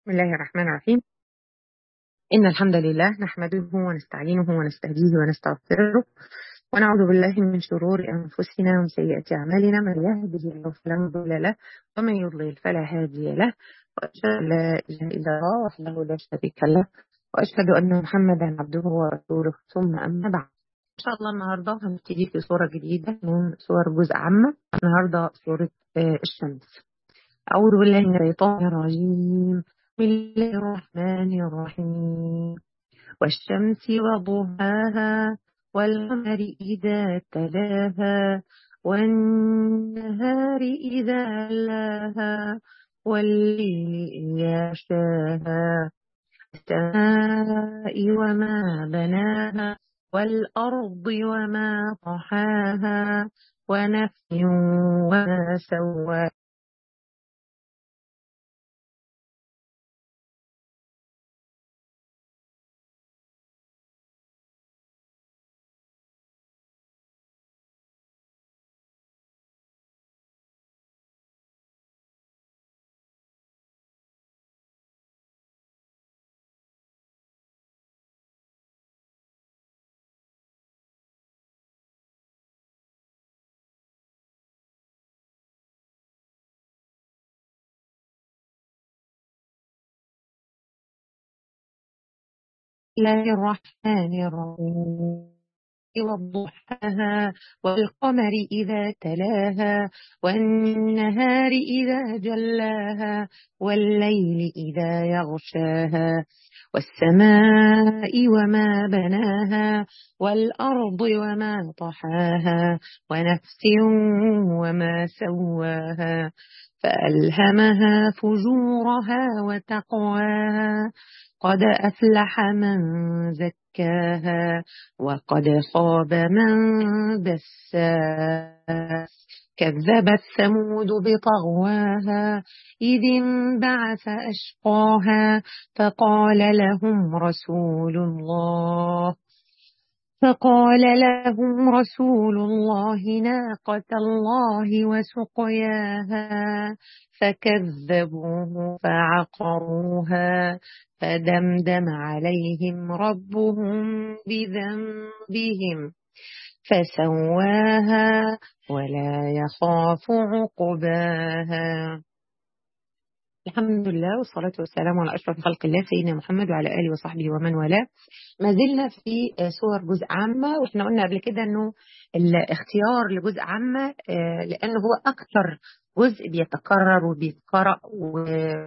بسم الله الرحمن الرحيم إن الحمد لله نحمده ونستعينه ونستهديه ونستغفره ونعوذ بالله من شرور أنفسنا ومن سيئات أعمالنا من يهده الله فلا مضل له ومن يضلل فلا هادي له وأشهد أن لا إله إلا الله وحده لا شريك له وأشهد أن محمدا عبده ورسوله ثم أما بعد إن شاء الله النهاردة هنبتدي في صورة جديدة من صور جزء عامة النهاردة صورة الشمس أعوذ بالله من الشيطان الرجيم بسم الله الرحمن الرحيم والشمس وضحاها والقمر إذا تلاها والنهار إذا لاها والليل إذا شاها السماء وما بناها والأرض وما طحاها ونفس وما سواها الله الرحمن الرحيم وضحاها والقمر إذا تلاها والنهار إذا جلاها والليل إذا يغشاها والسماء وما بناها والأرض وما طحاها ونفس وما سواها فألهمها فجورها وتقواها قد أفلح من زكاها وقد خاب من دساها كذبت ثمود بطغواها إذ انبعث أشقاها فقال لهم رسول الله فقال لهم رسول الله ناقة الله وسقياها فكذبوه فعقروها فدمدم عليهم ربهم بذنبهم فسواها ولا يخاف عقباها الحمد لله والصلاة والسلام على أشرف خلق الله سيدنا محمد وعلى آله وصحبه ومن والاه ما زلنا في صور جزء عامة وإحنا قلنا قبل كده أنه الاختيار لجزء عامة لأنه هو أكثر جزء بيتكرر وبيتقرأ و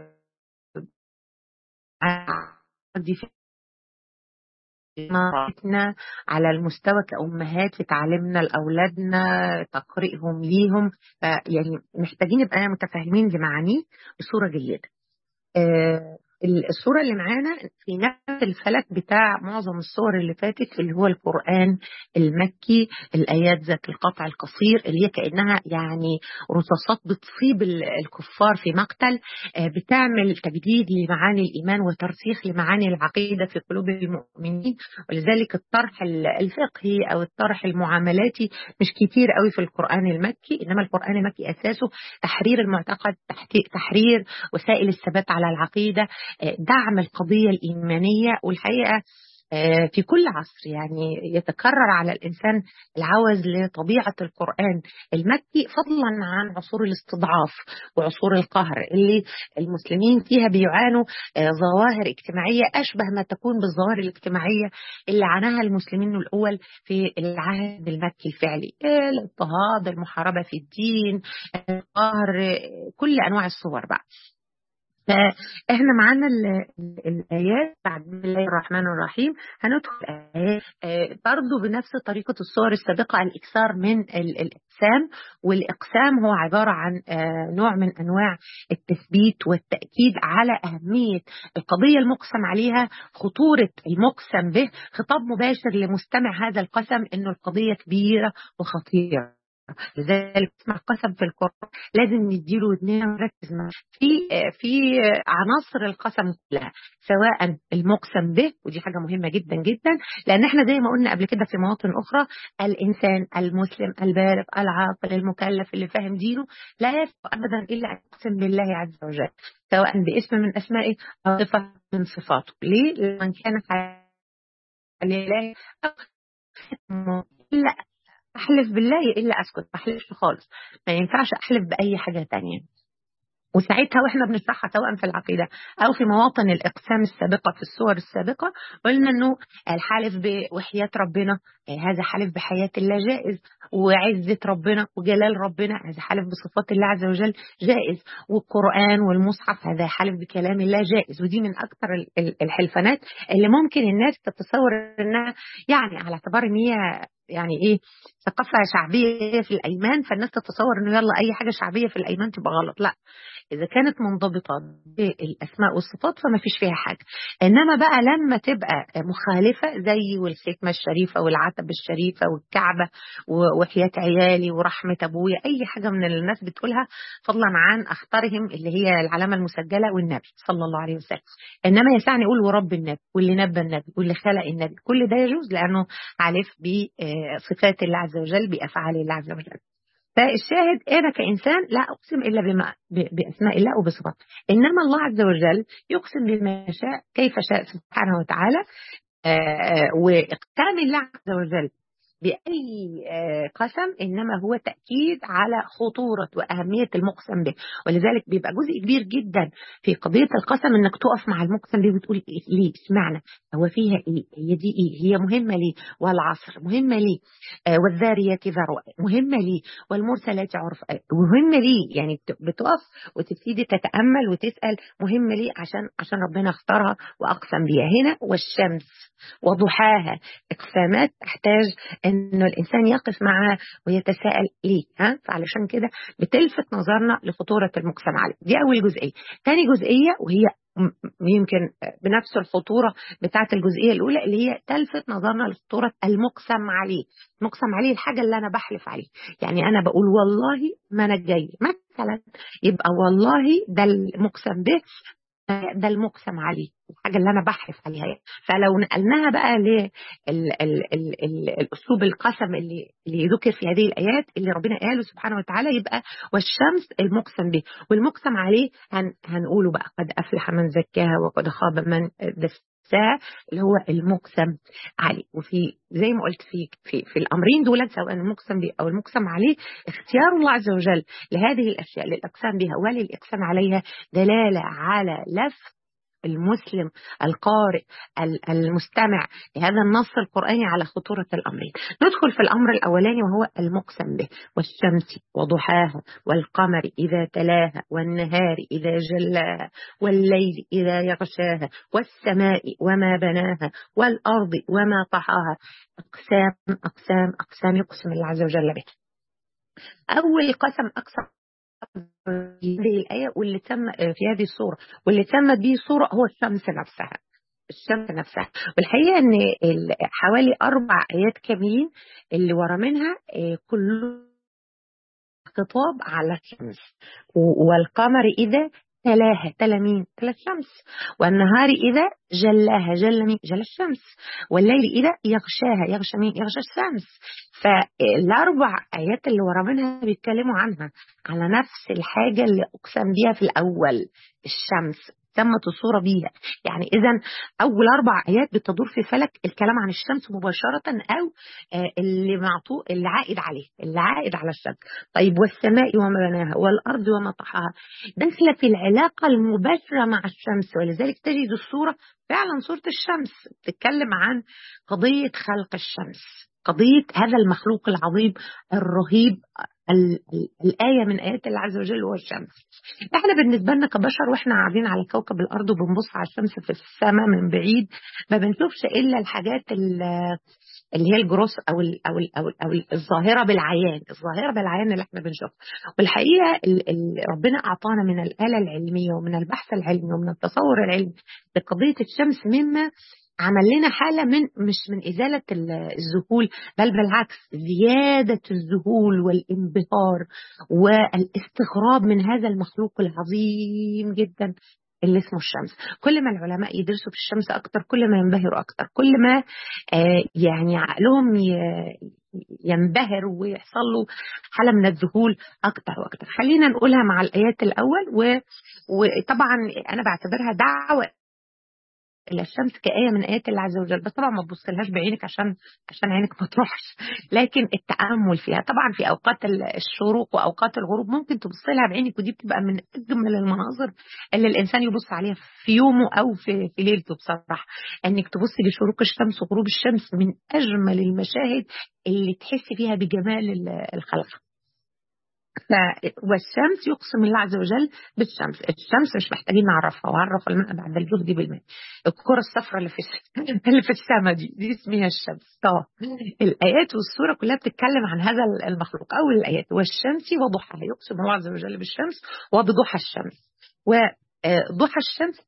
مهاراتنا على المستوى كأمهات في تعليمنا لأولادنا تقرئهم ليهم يعني محتاجين نبقى متفاهمين لمعانيه بصورة جيدة آه الصورة اللي معانا في نفس الفلك بتاع معظم الصور اللي فاتت اللي هو القرآن المكي الآيات ذات القطع القصير اللي هي كأنها يعني رصاصات بتصيب الكفار في مقتل بتعمل تجديد لمعاني الإيمان وترسيخ لمعاني العقيدة في قلوب المؤمنين ولذلك الطرح الفقهي أو الطرح المعاملاتي مش كتير قوي في القرآن المكي إنما القرآن المكي أساسه تحرير المعتقد تحرير وسائل الثبات على العقيدة دعم القضية الإيمانية والحقيقة في كل عصر يعني يتكرر على الإنسان العوز لطبيعة القرآن المكي فضلا عن عصور الاستضعاف وعصور القهر اللي المسلمين فيها بيعانوا ظواهر اجتماعية أشبه ما تكون بالظواهر الاجتماعية اللي عاناها المسلمين الأول في العهد المكي الفعلي الاضطهاد المحاربة في الدين القهر كل أنواع الصور بقى فاحنا معانا الايات بعد بسم الله الرحمن الرحيم هندخل الايات برضه بنفس طريقه الصور السابقه الاكثار من الاقسام والاقسام هو عباره عن نوع من انواع التثبيت والتاكيد على اهميه القضيه المقسم عليها خطوره المقسم به خطاب مباشر لمستمع هذا القسم انه القضيه كبيره وخطيره لذلك اسمع قسم في القرآن لازم نديله ودننا ونركز معاه في في عناصر القسم كلها سواء المقسم به ودي حاجه مهمه جدا جدا لان احنا زي ما قلنا قبل كده في مواطن اخرى الانسان المسلم البالغ العاقل المكلف اللي فاهم دينه لا يفعل ابدا الا ان يقسم بالله عز وجل سواء باسم من اسمائه او صفه من صفاته ليه؟ لمن كان لله لا احلف بالله الا اسكت ما احلفش خالص ما ينفعش احلف باي حاجه تانية وساعتها واحنا بنشرحها سواء في العقيده او في مواطن الاقسام السابقه في الصور السابقه قلنا انه الحلف بوحياه ربنا هذا حلف بحياه الله جائز وعزه ربنا وجلال ربنا هذا حلف بصفات الله عز وجل جائز والقران والمصحف هذا حلف بكلام الله جائز ودي من اكثر الحلفانات اللي ممكن الناس تتصور انها يعني على اعتبار ان هي يعني ايه ثقافه شعبيه في الايمان فالناس تتصور انه يلا اي حاجه شعبيه في الايمان تبقى غلط لا اذا كانت منضبطه بالاسماء والصفات فما فيش فيها حاجه انما بقى لما تبقى مخالفه زي والختمه الشريفه والعتبه الشريفه والكعبه وحياه عيالي ورحمه ابويا اي حاجه من اللي الناس بتقولها فضلا عن اختارهم اللي هي العلامه المسجله والنبي صلى الله عليه وسلم انما يسعني يقول ورب النبي واللي نبى النبي واللي خلق النبي كل ده يجوز لانه عارف بصفات الله عز وجل بافعال الله عز وجل فالشاهد انا كانسان لا اقسم الا بما باسماء الله وبصفاته انما الله عز وجل يقسم بما شاء كيف شاء سبحانه وتعالى واقسام الله عز وجل بأي قسم إنما هو تأكيد على خطورة وأهمية المقسم به ولذلك بيبقى جزء كبير جدا في قضية القسم إنك تقف مع المقسم به وتقول إيه ليه اسمعنا هو فيها إيه هي دي إيه هي مهمة ليه والعصر مهمة ليه آه والذاريات ذروة مهمة ليه والمرسلات عرف مهمة ليه يعني بتقف وتبتدي تتأمل وتسأل مهمة ليه عشان عشان ربنا اختارها وأقسم بها هنا والشمس وضحاها اقسامات تحتاج انه الانسان يقف معها ويتساءل ليه ها فعلشان كده بتلفت نظرنا لخطوره المقسم عليه دي اول جزئيه ثاني جزئيه وهي يمكن بنفس الخطوره بتاعه الجزئيه الاولى اللي هي تلفت نظرنا لخطوره المقسم عليه المقسم عليه الحاجه اللي انا بحلف عليه يعني انا بقول والله ما انا جاي مثلا يبقى والله ده المقسم به ده المقسم عليه الحاجه اللي انا بحلف عليها فلو نقلناها بقى للاسلوب القسم اللي اللي ذكر في هذه الايات اللي ربنا قاله سبحانه وتعالى يبقى والشمس المقسم به والمقسم عليه هن هنقوله بقى قد افلح من زكاها وقد خاب من دساها اللي هو المقسم عليه وفي زي ما قلت في في في الامرين دول سواء المقسم به او المقسم عليه اختيار الله عز وجل لهذه الاشياء للاقسام بها وللاقسام عليها دلاله على لفت المسلم القارئ المستمع لهذا النص القرآني على خطورة الأمرين ندخل في الأمر الأولاني وهو المقسم به والشمس وضحاها والقمر إذا تلاها والنهار إذا جلاها والليل إذا يغشاها والسماء وما بناها والأرض وما طحاها أقسام أقسام أقسام يقسم الله عز وجل به أول قسم أقسم هذه الآية واللي تم في هذه الصورة واللي تمت به الصورة هو الشمس نفسها الشمس نفسها والحقيقة أن حوالي أربع آيات كاملين اللي ورا منها كله خطاب على الشمس والقمر إذا تلاها تلا مين؟ تلا الشمس والنهار إذا جلاها جل مين؟ جل الشمس والليل إذا يغشاها يغشى مين؟ يغشى الشمس فالأربع آيات اللي ورا منها بيتكلموا عنها على نفس الحاجة اللي أقسم بيها في الأول الشمس تمت الصورة بيها يعني إذا أول أربع آيات بتدور في فلك الكلام عن الشمس مباشرة أو اللي معطوه اللي عائد عليه اللي عائد على الشمس طيب والسماء وما بناها والأرض وما طحاها داخلة في العلاقة المباشرة مع الشمس ولذلك تجد الصورة فعلا صورة الشمس تتكلم عن قضية خلق الشمس قضية هذا المخلوق العظيم الرهيب ال ال الآية من آيات الله عز وجل هو الشمس احنا بالنسبة لنا كبشر واحنا قاعدين على كوكب الأرض وبنبص على الشمس في السماء من بعيد ما بنشوفش إلا الحاجات اللي هي الجروس أو ال أو ال أو, ال أو الظاهرة بالعيان الظاهرة بالعيان اللي احنا بنشوفها والحقيقة ال ال ربنا أعطانا من الآلة العلمية ومن البحث العلمي ومن التصور العلمي لقضية الشمس مما عمل لنا حالة من مش من إزالة الذهول بل بالعكس زيادة الذهول والانبهار والاستغراب من هذا المخلوق العظيم جدا اللي اسمه الشمس كل ما العلماء يدرسوا في الشمس أكتر كل ما ينبهروا أكتر كل ما آه يعني عقلهم ينبهر ويحصل له حالة من الذهول أكتر وأكتر خلينا نقولها مع الآيات الأول وطبعا أنا بعتبرها دعوة الى الشمس كآية من آيات الله عز وجل بس طبعا ما تبصلهاش بعينك عشان عشان عينك ما تروحش لكن التأمل فيها طبعا في أوقات الشروق وأوقات الغروب ممكن تبص لها بعينك ودي بتبقى من أجمل المناظر اللي الإنسان يبص عليها في يومه أو في, في ليلته بصراحة إنك تبصي لشروق الشمس وغروب الشمس من أجمل المشاهد اللي تحسي فيها بجمال الخلق والشمس يقسم الله عز وجل بالشمس الشمس مش محتاجين نعرفها وعرف الماء بعد الجهد بالماء الكرة الصفراء اللي في اللي في السماء دي دي اسمها الشمس طبعا الآيات والسورة كلها بتتكلم عن هذا المخلوق أول الآيات والشمس وضحاها يقسم الله عز وجل بالشمس وبضحى الشمس وضحى الشمس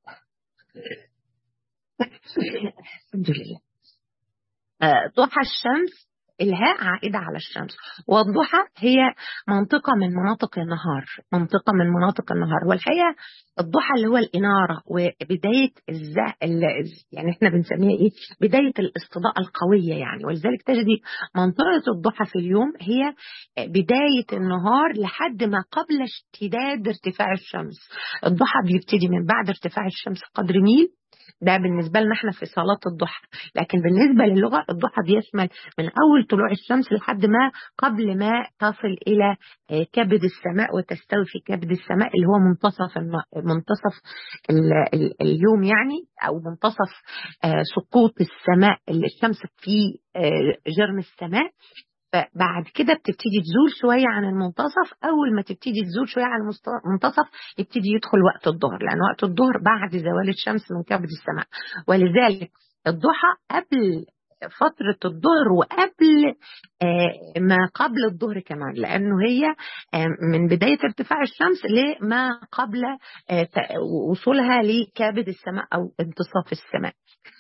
الحمد لله ضحى الشمس الهاء عائدة على الشمس والضحى هي منطقة من مناطق النهار منطقة من مناطق النهار والحقيقة الضحى اللي هو الإنارة وبداية الزه... يعني احنا بنسميها ايه بداية الاستضاءة القوية يعني ولذلك تجدي منطقة الضحى في اليوم هي بداية النهار لحد ما قبل اشتداد ارتفاع الشمس الضحى بيبتدي من بعد ارتفاع الشمس قدر ميل ده بالنسبة لنا احنا في صلاة الضحى لكن بالنسبة للغة الضحى بيشمل من أول طلوع الشمس لحد ما قبل ما تصل إلى كبد السماء وتستوي في كبد السماء اللي هو منتصف منتصف اليوم يعني أو منتصف سقوط السماء الشمس في جرم السماء فبعد كده بتبتدي تزول شوية عن المنتصف أول ما تبتدي تزول شوية عن المنتصف يبتدي يدخل وقت الظهر لأن وقت الظهر بعد زوال الشمس من كبد السماء ولذلك الضحى قبل فترة الظهر وقبل ما قبل الظهر كمان لأنه هي من بداية ارتفاع الشمس لما قبل وصولها لكبد السماء أو انتصاف السماء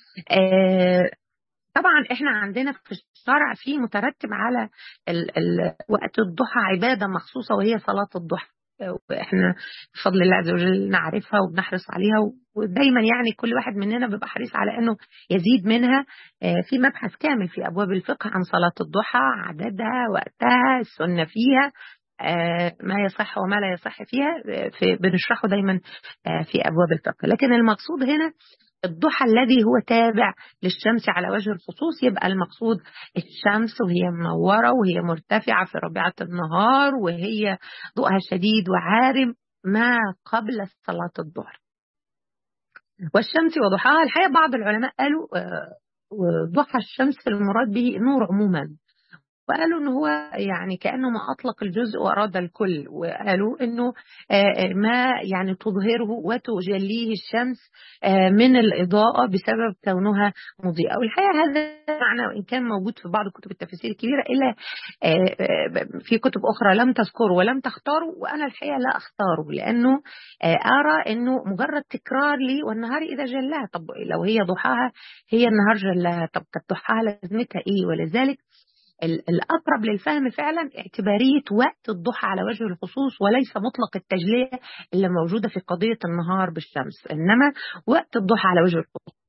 طبعا احنا عندنا في الشرع في مترتب على ال ال وقت الضحى عباده مخصوصه وهي صلاه الضحى واحنا بفضل الله عز وجل نعرفها وبنحرص عليها ودايما يعني كل واحد مننا بيبقى حريص على انه يزيد منها في مبحث كامل في ابواب الفقه عن صلاه الضحى عددها وقتها السنه فيها ما يصح وما لا يصح فيها في بنشرحه دايما في ابواب الفقه لكن المقصود هنا الضحى الذي هو تابع للشمس على وجه الخصوص يبقى المقصود الشمس وهي منورة وهي مرتفعة في ربيعة النهار وهي ضوءها شديد وعارم ما قبل صلاة الظهر والشمس وضحاها الحقيقة بعض العلماء قالوا ضحى الشمس المراد به نور عموما وقالوا ان هو يعني كانه ما اطلق الجزء واراد الكل وقالوا انه ما يعني تظهره وتجليه الشمس من الاضاءه بسبب كونها مضيئه والحقيقه هذا معنى وان كان موجود في بعض كتب التفاسير الكبيره الا في كتب اخرى لم تذكره ولم تختاره وانا الحقيقه لا اختاره لانه ارى انه مجرد تكرار لي والنهار اذا جلاها طب لو هي ضحاها هي النهار جلاها طب كانت ضحاها لازمتها ايه ولذلك الأقرب للفهم فعلا اعتبارية وقت الضحى على وجه الخصوص وليس مطلق التجلية اللي موجودة في قضية النهار بالشمس إنما وقت الضحى على وجه الخصوص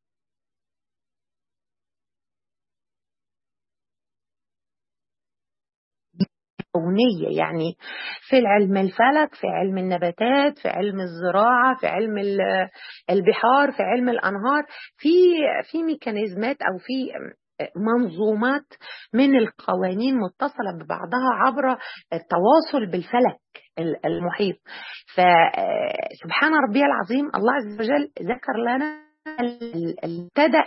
كونية يعني في علم الفلك في علم النباتات في علم الزراعة في علم البحار في علم الأنهار في في ميكانيزمات أو في منظومات من القوانين متصلة ببعضها عبر التواصل بالفلك المحيط فسبحان ربي العظيم الله عز وجل ذكر لنا ابتدأ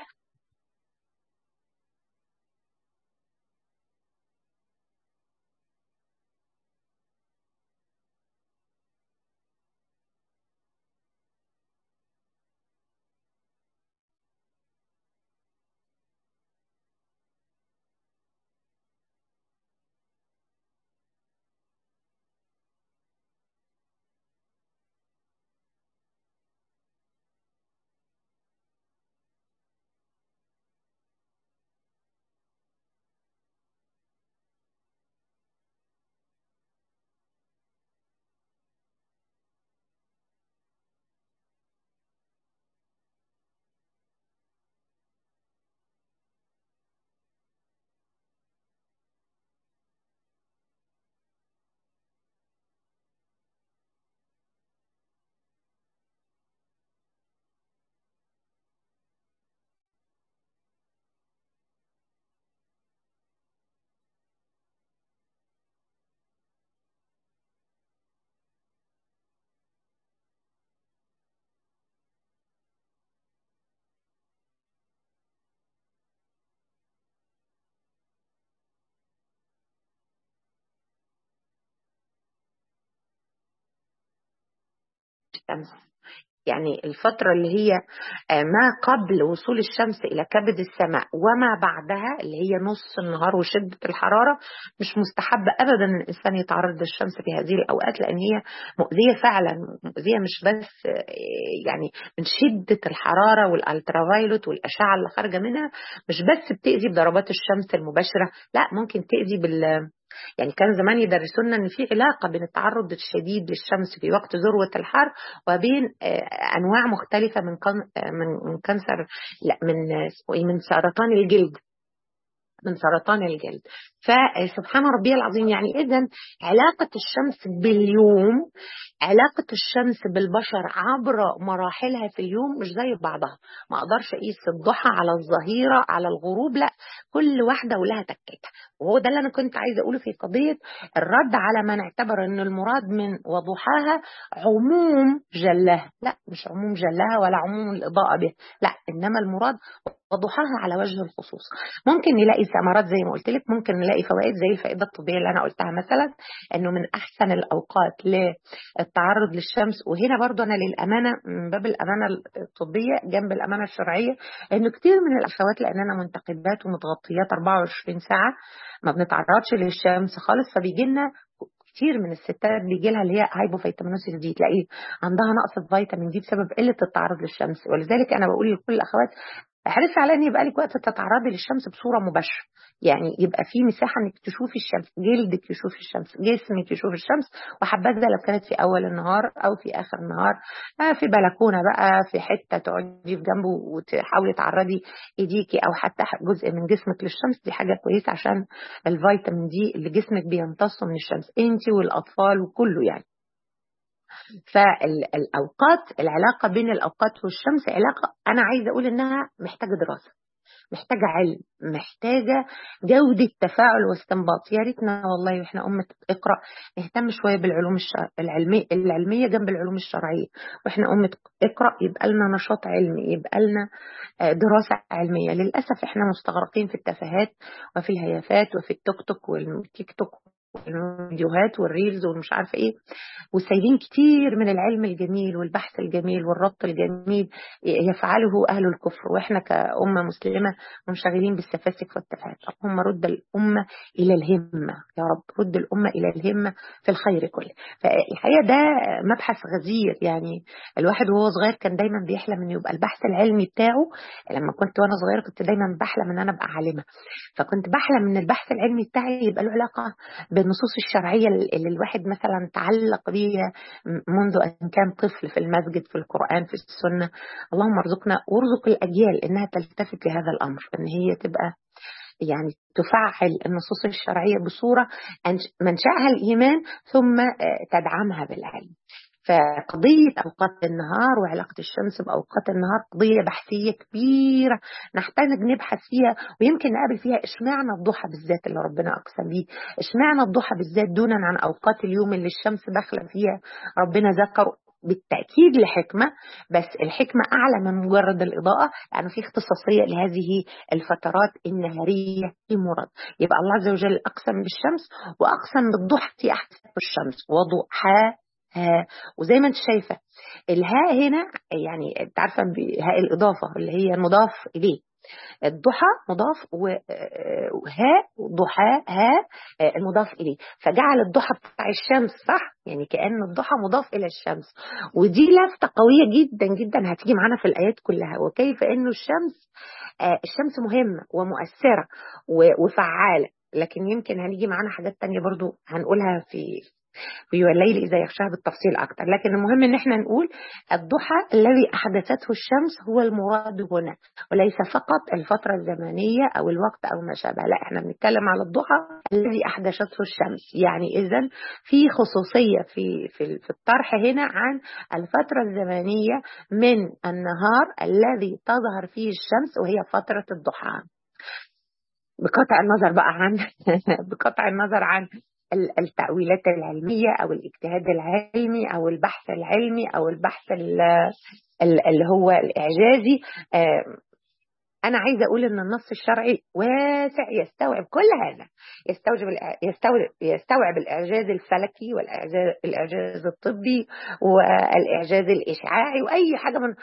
الشمس يعني الفترة اللي هي ما قبل وصول الشمس إلى كبد السماء وما بعدها اللي هي نص النهار وشدة الحرارة مش مستحب أبدا أن الإنسان يتعرض للشمس في هذه الأوقات لأن هي مؤذية فعلا مؤذية مش بس يعني من شدة الحرارة والألترافايلوت والأشعة اللي خارجة منها مش بس بتأذي بضربات الشمس المباشرة لا ممكن تأذي بال يعني كان زمان يدرسونا ان في علاقه بين التعرض الشديد للشمس في وقت ذروه الحر وبين انواع مختلفه من من كانسر لا من من سرطان الجلد من سرطان الجلد فسبحان ربي العظيم يعني إذا علاقة الشمس باليوم علاقة الشمس بالبشر عبر مراحلها في اليوم مش زي بعضها ما أقدرش أقيس الضحى على الظهيرة على الغروب لا كل واحدة ولها تكتها وهو ده اللي أنا كنت عايزة أقوله في قضية الرد على من اعتبر أن المراد من وضحاها عموم جلها لا مش عموم جلها ولا عموم الإضاءة به لا إنما المراد وضحاها على وجه الخصوص ممكن نلاقي ثمرات زي ما قلت لك ممكن نلاقي فوائد زي الفائده الطبيه اللي انا قلتها مثلا انه من احسن الاوقات للتعرض للشمس وهنا برضو انا للامانه من باب الامانه الطبيه جنب الامانه الشرعيه انه كتير من الاخوات لاننا منتقبات ومتغطيات 24 ساعه ما بنتعرضش للشمس خالص فبيجي لنا كتير من الستات بيجي لها اللي هي هايبوفيتامينوسيس دي تلاقيه عندها نقص في فيتامين دي بسبب قله التعرض للشمس ولذلك انا بقول لكل الاخوات احرصي على ان يبقى لك وقت تتعرضي للشمس بصوره مباشره يعني يبقى في مساحه انك تشوفي الشمس جلدك يشوف الشمس جسمك يشوف الشمس وحبذا لو كانت في اول النهار او في اخر النهار في بلكونه بقى في حته تقعدي في جنبه وتحاولي تعرضي ايديكي او حتى جزء من جسمك للشمس دي حاجه كويسه عشان الفيتامين دي اللي جسمك بيمتصه من الشمس انت والاطفال وكله يعني فالأوقات العلاقة بين الأوقات والشمس علاقة أنا عايزة أقول إنها محتاجة دراسة محتاجة علم محتاجة جودة تفاعل واستنباط يا ريتنا والله واحنا أمة اقرأ نهتم شوية بالعلوم العلمية العلمية جنب العلوم الشرعية واحنا أمة اقرأ يبقى لنا نشاط علمي يبقى لنا دراسة علمية للأسف احنا مستغرقين في التفاهات وفي الهيافات وفي التوك توك والتيك توك والفيديوهات والريلز والمش عارفه ايه وسايبين كتير من العلم الجميل والبحث الجميل والربط الجميل يفعله اهل الكفر واحنا كامه مسلمه منشغلين بالسفاسف والتفاهات اللهم رد الامه الى الهمه يا رب رد الامه الى الهمه في الخير كله فالحقيقه ده مبحث غزير يعني الواحد وهو صغير كان دايما بيحلم انه يبقى البحث العلمي بتاعه لما كنت وانا صغيره كنت دايما بحلم ان انا ابقى عالمه فكنت بحلم ان البحث العلمي بتاعي يبقى له علاقه بالنصوص الشرعيه اللي الواحد مثلا تعلق بيها منذ ان كان طفل في المسجد في القران في السنه اللهم ارزقنا وارزق الاجيال انها تلتفت لهذا الامر ان هي تبقى يعني تفعل النصوص الشرعيه بصوره منشاها الايمان ثم تدعمها بالعلم فقضية أوقات النهار وعلاقة الشمس بأوقات النهار قضية بحثية كبيرة نحتاج نبحث فيها ويمكن نقابل فيها اشمعنى الضحى بالذات اللي ربنا أقسم بيه اشمعنى الضحى بالذات دونا عن أوقات اليوم اللي الشمس داخلة فيها ربنا ذكر بالتأكيد لحكمة بس الحكمة أعلى من مجرد الإضاءة لأنه في اختصاصية لهذه الفترات النهارية في مرض يبقى الله عز وجل أقسم بالشمس وأقسم بالضحى أحسن الشمس وضحاها ها وزي ما انت شايفه الهاء هنا يعني انت عارفه هاء الاضافه اللي هي مضاف اليه الضحى مضاف وهاء ضحى هاء المضاف اليه فجعل الضحى بتاع الشمس صح يعني كان الضحى مضاف الى الشمس ودي لفته قويه جدا جدا هتيجي معانا في الايات كلها وكيف انه الشمس الشمس مهمه ومؤثره وفعاله لكن يمكن هنيجي معانا حاجات تانية برضو هنقولها في في الليل إذا يغشاها بالتفصيل أكتر لكن المهم إن احنا نقول الضحى الذي أحدثته الشمس هو المراد هنا وليس فقط الفترة الزمنية أو الوقت أو ما شابه لا احنا بنتكلم على الضحى الذي أحدثته الشمس يعني إذا في خصوصية في, في, في الطرح هنا عن الفترة الزمنية من النهار الذي تظهر فيه الشمس وهي فترة الضحى بقطع النظر بقى عن بقطع النظر عن التأويلات العلمية أو الاجتهاد العلمي أو البحث العلمي أو البحث اللي هو الإعجازي أنا عايزة أقول إن النص الشرعي واسع يستوعب كل هذا يستوعب يستوعب يستوعب الإعجاز الفلكي والإعجاز الطبي والإعجاز الإشعاعي وأي حاجة من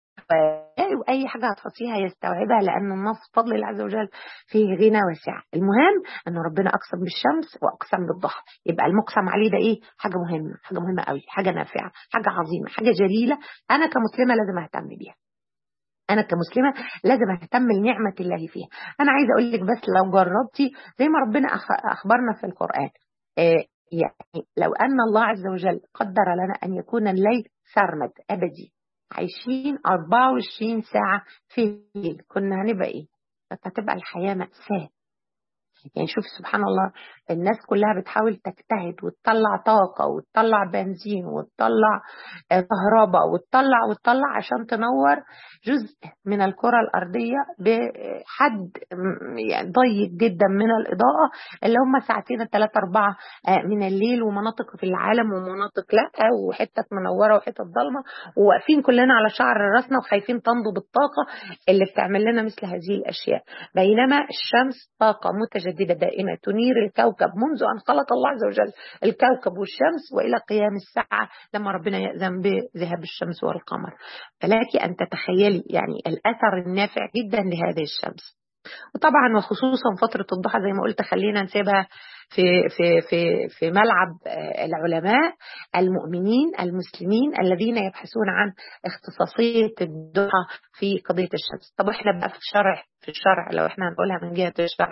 واي حاجه هتحطيها يستوعبها لان النص فضل الله عز وجل فيه غنى وسعه المهم ان ربنا اقسم بالشمس واقسم بالضحى يبقى المقسم عليه ده ايه حاجه مهمه حاجه مهمه قوي حاجه نافعه حاجه عظيمه حاجه جليله انا كمسلمه لازم اهتم بيها انا كمسلمه لازم اهتم لنعمه الله فيها انا عايزه اقول لك بس لو جربتي زي ما ربنا اخبرنا في القران آه يعني لو ان الله عز وجل قدر لنا ان يكون الليل سرمد ابدي عايشين 24 ساعة في الليل كنا هنبقى ايه؟ كانت هتبقى الحياة مأساة يعني شوف سبحان الله الناس كلها بتحاول تجتهد وتطلع طاقة وتطلع بنزين وتطلع كهرباء وتطلع وتطلع عشان تنور جزء من الكرة الأرضية بحد يعني ضيق جدا من الإضاءة اللي هم ساعتين ثلاثة أربعة من الليل ومناطق في العالم ومناطق لا وحتة منورة وحتة ضلمة وواقفين كلنا على شعر راسنا وخايفين تنضب الطاقة اللي بتعمل لنا مثل هذه الأشياء بينما الشمس طاقة متجددة دائمة تنير الكوكب منذ أن خلق الله عز وجل الكوكب والشمس وإلى قيام الساعة لما ربنا يأذن بذهاب الشمس والقمر فلك أن تتخيلي يعني الأثر النافع جدا لهذه الشمس وطبعا وخصوصا فترة الضحى زي ما قلت خلينا نسيبها في في في في ملعب العلماء المؤمنين المسلمين الذين يبحثون عن اختصاصية الضحى في قضية الشمس طب احنا بقى في الشرع في الشرع لو احنا هنقولها من جهة الشرع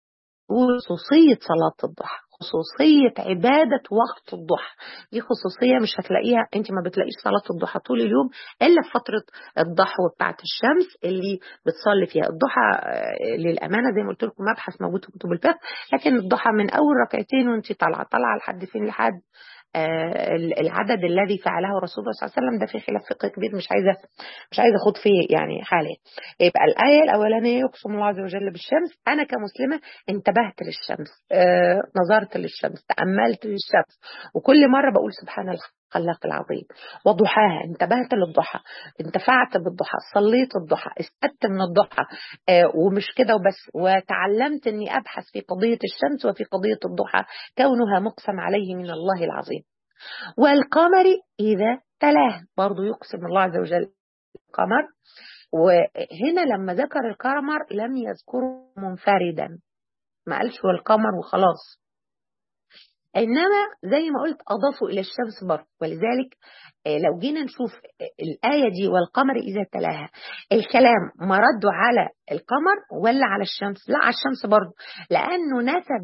خصوصية صلاة الضحى خصوصية عبادة وقت الضحى دي خصوصية مش هتلاقيها انت ما بتلاقيش صلاة الضحى طول اليوم الا في فترة الضحى بتاعة الشمس اللي بتصلي فيها الضحى للأمانة زي ما قلت لكم مبحث موجود في كتب الفقه لكن الضحى من أول ركعتين وانت طالعة طالعة لحد فين لحد العدد الذي فعله رسول الله صلى الله عليه وسلم ده في خلاف فقه كبير مش عايزه مش عايزه اخوض فيه يعني حاليا يبقى الايه الاولانيه يقسم الله عز وجل بالشمس انا كمسلمه انتبهت للشمس آه نظرت للشمس تاملت للشمس وكل مره بقول سبحان الخلاق العظيم وضحاها انتبهت للضحى انتفعت بالضحى صليت الضحى استفدت من الضحى آه ومش كده وبس وتعلمت اني ابحث في قضيه الشمس وفي قضيه الضحى كونها مقسم عليه من الله العظيم والقمر اذا تلاه برضه يقسم الله عز وجل القمر وهنا لما ذكر القمر لم يذكره منفردا ما قالش والقمر وخلاص إنما زي ما قلت أضافوا إلى الشمس برضه ولذلك لو جينا نشوف الآية دي والقمر إذا تلاها الكلام مرده على القمر ولا على الشمس لا على الشمس برضه لأنه نسب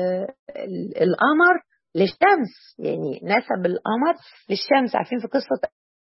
القمر للشمس يعني نسب القمر للشمس عارفين في قصة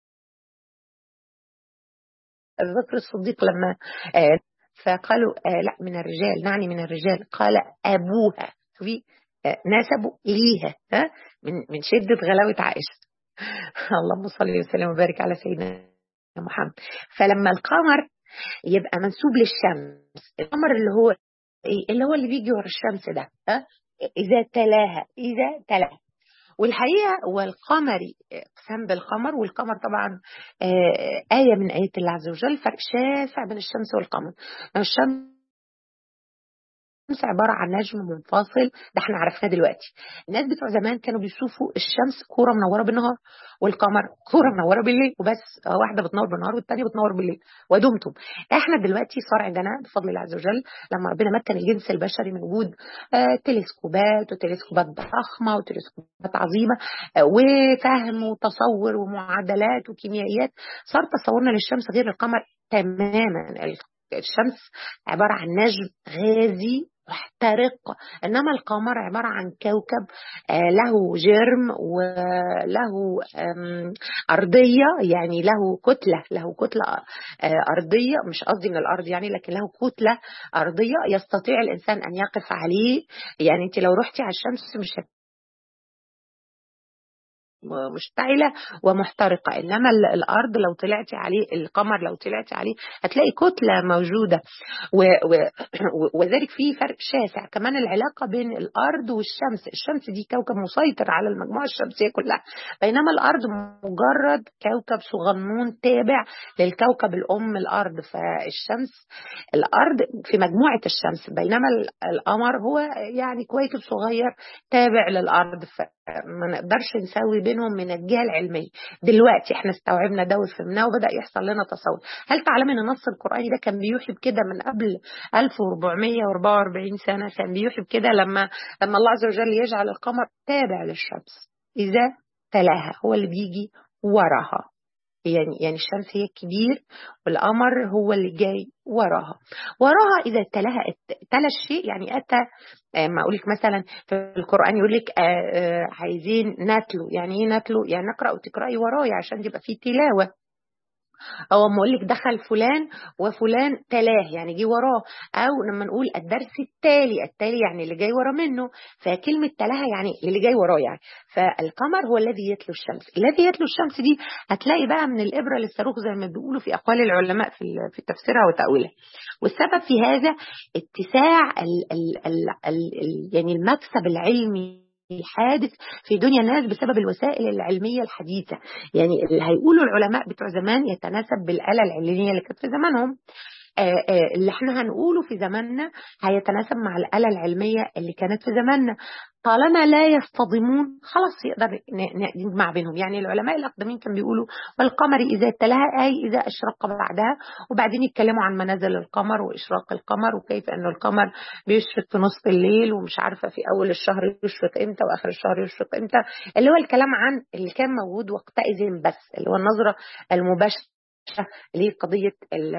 أبي بكر الصديق لما فقالوا لا من الرجال نعني من الرجال قال أبوها شوفي نسبوا ليها ها من من شده غلاوه عائشه اللهم صل وسلم وبارك على سيدنا محمد فلما القمر يبقى منسوب للشمس القمر اللي هو ايه اللي هو اللي بيجي ورا الشمس ده ها اذا تلاها اذا تلاها والحقيقه والقمر اقسام بالقمر والقمر طبعا آية من آيات الله عز وجل فرق شاسع بين الشمس والقمر الشمس الشمس عبارة عن نجم منفصل ده احنا عرفناه دلوقتي الناس بتوع زمان كانوا بيشوفوا الشمس كورة منورة بالنهار والقمر كورة منورة بالليل وبس واحدة بتنور بالنهار والتانية بتنور بالليل ودمتم احنا دلوقتي صار عندنا بفضل الله عز وجل لما ربنا مكن الجنس البشري من وجود آه تلسكوبات وتلسكوبات ضخمة وتلسكوبات عظيمة آه وفهم وتصور ومعادلات وكيميائيات صار تصورنا للشمس غير القمر تماما الشمس عبارة عن نجم غازي محترق انما القمر عباره عن كوكب له جرم وله ارضيه يعني له كتله له كتله ارضيه مش قصدي من الارض يعني لكن له كتله ارضيه يستطيع الانسان ان يقف عليه يعني انت لو رحتي على الشمس مش مشتعلة ومحترقة إنما الأرض لو طلعتي عليه القمر لو طلعتي عليه هتلاقي كتلة موجودة و و وذلك في فرق شاسع كمان العلاقة بين الأرض والشمس الشمس دي كوكب مسيطر على المجموعة الشمسية كلها بينما الأرض مجرد كوكب صغنون تابع للكوكب الأم الأرض فالشمس الأرض في مجموعة الشمس بينما القمر هو يعني كويكب صغير تابع للأرض فما نقدرش نسوي بينهم من الجهة العلمية دلوقتي احنا استوعبنا ده وفهمناه وبدأ يحصل لنا تصور هل تعلم ان النص القرآني ده كان بيوحي بكده من قبل 1444 سنة كان بيوحي بكده لما لما الله عز وجل يجعل القمر تابع للشمس إذا تلاها هو اللي بيجي وراها يعني يعني الشمس هي الكبير والقمر هو اللي جاي وراها وراها اذا تلاها تلا الشيء يعني اتى ما اقول لك مثلا في القران يقول لك عايزين نتلو يعني ايه نتلو يعني نقرا وتقراي ورايا عشان يبقى في تلاوه او اما اقول لك دخل فلان وفلان تلاه يعني جه وراه او لما نقول الدرس التالي التالي يعني اللي جاي ورا منه فكلمه تلاها يعني اللي جاي وراه يعني فالقمر هو الذي يتلو الشمس الذي يتلو الشمس دي هتلاقي بقى من الابره للصاروخ زي ما بيقولوا في اقوال العلماء في في تفسيرها وتاويلها والسبب في هذا اتساع ال ال ال ال يعني المكسب العلمي حادث في دنيا الناس بسبب الوسائل العلمية الحديثة يعني اللي هيقولوا العلماء بتوع زمان يتناسب بالآلة العلمية اللي كانت في زمانهم اللي احنا هنقوله في زماننا هيتناسب مع الآلة العلمية اللي كانت في زماننا طالما لا يصطدمون خلاص يقدر نجمع بينهم يعني العلماء الأقدمين كانوا بيقولوا والقمر إذا تلاها أي إذا أشرق بعدها وبعدين يتكلموا عن منازل القمر وإشراق القمر وكيف أن القمر بيشرق في نصف الليل ومش عارفة في أول الشهر يشرق إمتى وآخر الشهر يشرق إمتى اللي هو الكلام عن اللي كان موجود وقتئذ بس اللي هو النظرة المباشرة لقضية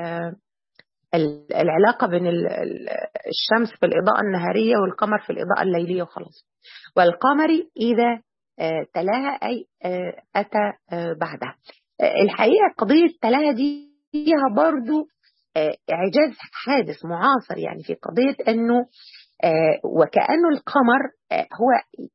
العلاقة بين الشمس في الإضاءة النهارية والقمر في الإضاءة الليلية وخلاص والقمر إذا تلاها أي أتى بعدها الحقيقة قضية تلاها دي فيها برضو إعجاز حادث معاصر يعني في قضية أنه وكأنه القمر هو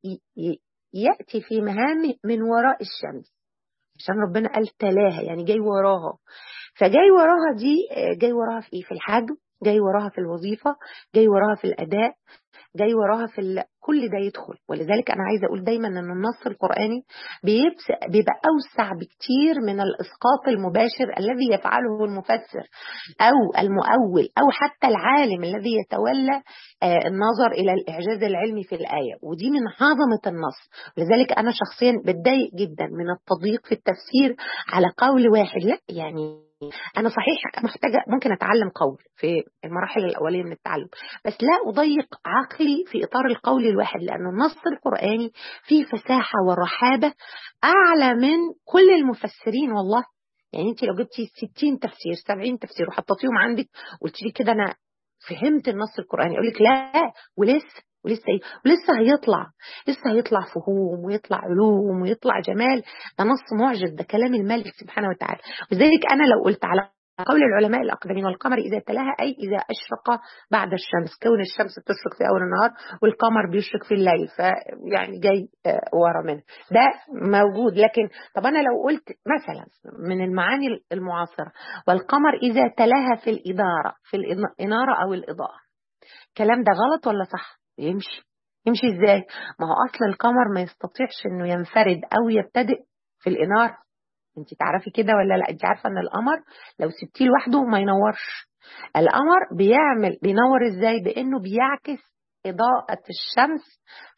يأتي في مهام من وراء الشمس عشان ربنا قال تلاها يعني جاي وراها فجاي وراها دي جاي وراها في ايه في الحجم جاي وراها في الوظيفة جاي وراها في الأداء جاي وراها في ال... كل ده يدخل ولذلك أنا عايزة أقول دايما أن النص القرآني بيبس... بيبقى أوسع بكتير من الإسقاط المباشر الذي يفعله المفسر أو المؤول أو حتى العالم الذي يتولى آه النظر إلى الإعجاز العلمي في الآية ودي من عظمة النص لذلك أنا شخصيا بتضايق جدا من التضييق في التفسير على قول واحد لا يعني أنا صحيح محتاجة ممكن أتعلم قول في المراحل الأولية من التعلم بس لا أضيق عقلي في إطار القول الواحد لأن النص القرآني فيه فساحة ورحابة أعلى من كل المفسرين والله يعني أنت لو جبتي 60 تفسير 70 تفسير وحطيتيهم عندك قلت لي كده أنا فهمت النص القرآني أقول لك لا ولسه ولسه ايه ولسه هيطلع لسه هيطلع فهوم ويطلع علوم ويطلع جمال ده نص معجز ده كلام الملك سبحانه وتعالى ولذلك انا لو قلت على قول العلماء الأقدمين والقمر إذا تلاها أي إذا أشرق بعد الشمس كون الشمس بتشرق في أول النهار والقمر بيشرق في الليل فيعني جاي ورا منه ده موجود لكن طب أنا لو قلت مثلا من المعاني المعاصرة والقمر إذا تلاها في الإدارة في الإنارة أو الإضاءة الكلام ده غلط ولا صح؟ يمشي يمشي ازاي ما هو اصل القمر ما يستطيعش انه ينفرد او يبتدئ في الاناره انت تعرفي كده ولا لا انت عارفه ان القمر لو سبتيه لوحده ما ينورش القمر بيعمل بينور ازاي بانه بيعكس إضاءة الشمس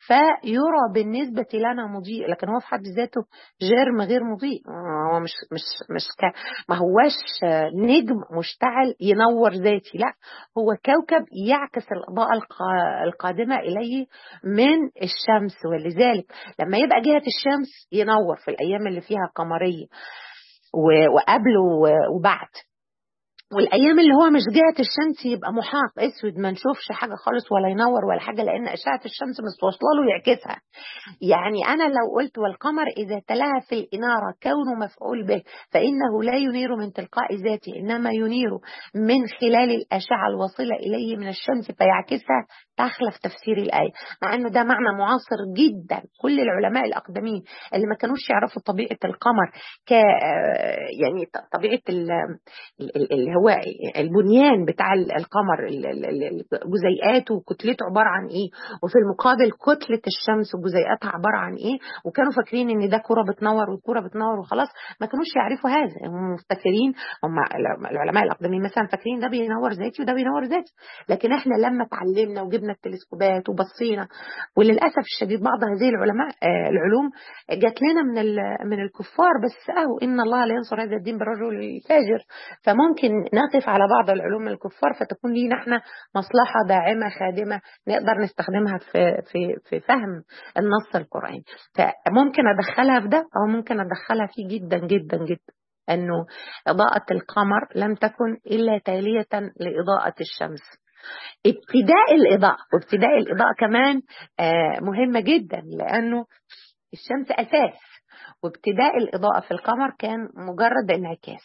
فيرى بالنسبة لنا مضيء لكن هو في حد ذاته جرم غير مضيء هو مش مش مش ك... ما هواش نجم مشتعل ينور ذاتي لا هو كوكب يعكس الإضاءة القادمة إليه من الشمس ولذلك لما يبقى جهة الشمس ينور في الأيام اللي فيها قمرية وقبل وبعد والايام اللي هو مش جهه الشمس يبقى محاط اسود ما نشوفش حاجه خالص ولا ينور ولا حاجه لان اشعه الشمس مش واصله له يعكسها يعني انا لو قلت والقمر اذا تلاها في الاناره كونه مفعول به فانه لا ينير من تلقاء ذاته انما ينير من خلال الاشعه الواصله اليه من الشمس فيعكسها تخلف تفسير الايه مع انه ده معنى معاصر جدا كل العلماء الاقدمين اللي ما كانوش يعرفوا طبيعه القمر ك يعني طبيعه اللي هو البنيان بتاع القمر جزيئاته وكتلته عباره عن ايه وفي المقابل كتله الشمس وجزيئاتها عباره عن ايه وكانوا فاكرين ان ده كره بتنور والكره بتنور وخلاص ما كانوش يعرفوا هذا هم مفتكرين هم العلماء الاقدمين مثلا فاكرين ده بينور ذاتي وده بينور ذاتي لكن احنا لما اتعلمنا وجبنا التلسكوبات وبصينا وللاسف الشديد بعض هذه العلماء آه العلوم جات لنا من من الكفار بس اهو ان الله لا ينصر هذا الدين بالرجل الفاجر فممكن نقف على بعض العلوم الكفار فتكون لينا احنا مصلحة داعمة خادمة نقدر نستخدمها في في في فهم النص القرآني فممكن أدخلها في ده أو ممكن أدخلها فيه جدا جدا جدا أنه إضاءة القمر لم تكن إلا تالية لإضاءة الشمس ابتداء الإضاءة وابتداء الإضاءة كمان مهمة جدا لأنه الشمس أساس وابتداء الإضاءة في القمر كان مجرد انعكاس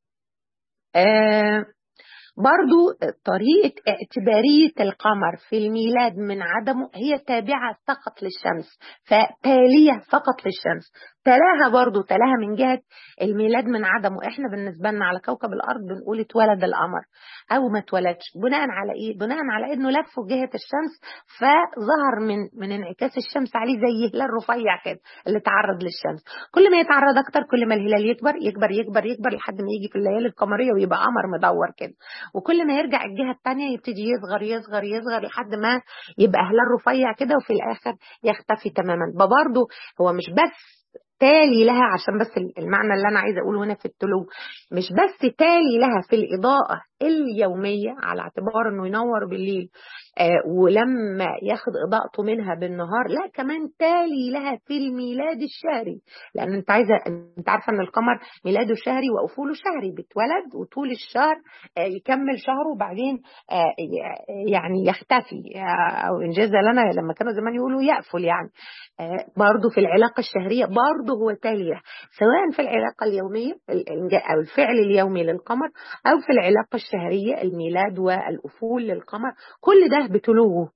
آه برضو طريقة اعتبارية القمر في الميلاد من عدمه هي تابعة فقط للشمس فتالية فقط للشمس تلاها برضو تلاها من جهة الميلاد من عدمه احنا بالنسبة لنا على كوكب الأرض بنقول اتولد القمر أو ما اتولدش بناء على إيه؟ بناء على إنه لف جهة الشمس فظهر من من انعكاس الشمس عليه زي هلال رفيع كده اللي تعرض للشمس كل ما يتعرض أكتر كل ما الهلال يكبر يكبر يكبر يكبر لحد ما يجي في الليالي القمرية ويبقى قمر مدور كده وكل ما يرجع الجهة الثانية يبتدي يصغر يصغر يصغر لحد ما يبقى هلال رفيع كده وفي الآخر يختفي تماما برضه هو مش بس تالي لها عشان بس المعنى اللي انا عايزه اقوله هنا في التلو مش بس تالي لها في الاضاءه اليوميه على اعتبار انه ينور بالليل آه ولما ياخد اضاءته منها بالنهار لا كمان تالي لها في الميلاد الشهري لان انت عايزه انت عارفه ان القمر ميلاده شهري وافوله شهري بيتولد وطول الشهر آه يكمل شهره وبعدين آه يعني يختفي او انجاز لنا لما كانوا زمان يقولوا يقفل يعني برضه في العلاقه الشهريه برضه هو تالي له سواء في العلاقه اليوميه او الفعل اليومي للقمر او في العلاقه الشهريه الميلاد والافول للقمر كل ده بتلوه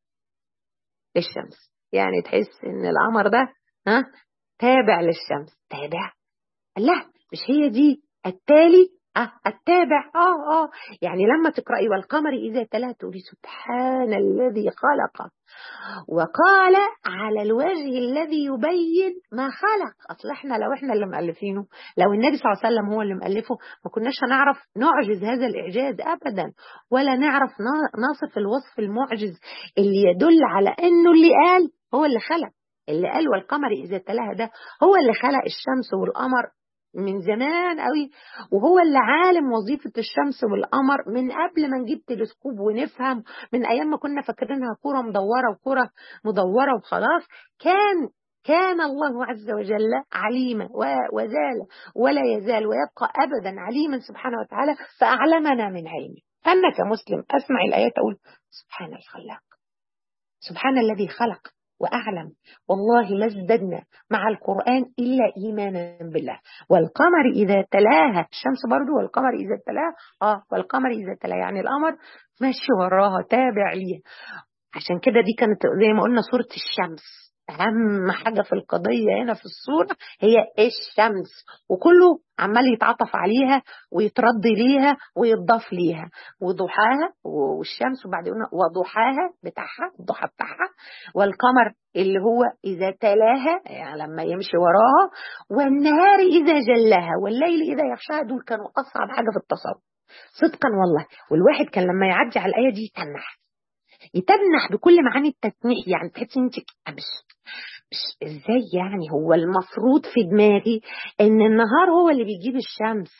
للشمس يعني تحس ان القمر ده ها تابع للشمس تابع لا مش هي دي التالي أه التابع اه اه يعني لما تقرأي والقمر إذا تلا تقولي سبحان الذي خلق وقال على الوجه الذي يبين ما خلق أصل احنا لو احنا اللي مؤلفينه لو النبي صلى الله عليه وسلم هو اللي مؤلفه ما كناش هنعرف نعجز هذا الإعجاز أبدا ولا نعرف نصف الوصف المعجز اللي يدل على أنه اللي قال هو اللي خلق اللي قال والقمر إذا تلاها ده هو اللي خلق الشمس والقمر من زمان قوي وهو اللي عالم وظيفة الشمس والقمر من قبل ما نجيب تلسكوب ونفهم من أيام ما كنا فاكرينها كرة مدورة وكرة مدورة وخلاص كان كان الله عز وجل عليما وزال ولا يزال ويبقى أبدا عليما سبحانه وتعالى فأعلمنا من علمه أنا كمسلم أسمع الآيات أقول سبحان الخلاق سبحان الذي خلق وأعلم والله ما ازددنا مع القرآن إلا إيمانا بالله والقمر إذا تلاها الشمس برضو والقمر إذا تلاها آه والقمر إذا تلاها يعني القمر ماشي وراها تابع ليها عشان كده دي كانت زي ما قلنا صورة الشمس أهم حاجة في القضية هنا في الصورة هي الشمس وكله عمال يتعطف عليها ويترد ليها ويتضاف ليها وضحاها والشمس وبعدين وضحاها بتاعها الضحى بتاعها والقمر اللي هو إذا تلاها يعني لما يمشي وراها والنهار إذا جلاها والليل إذا يغشاها دول كانوا أصعب حاجة في التصور صدقا والله والواحد كان لما يعدي على الآية دي يتنح يتنح بكل معاني التتنيح يعني تحسي انت مش مش ازاي يعني هو المفروض في دماغي ان النهار هو اللي بيجيب الشمس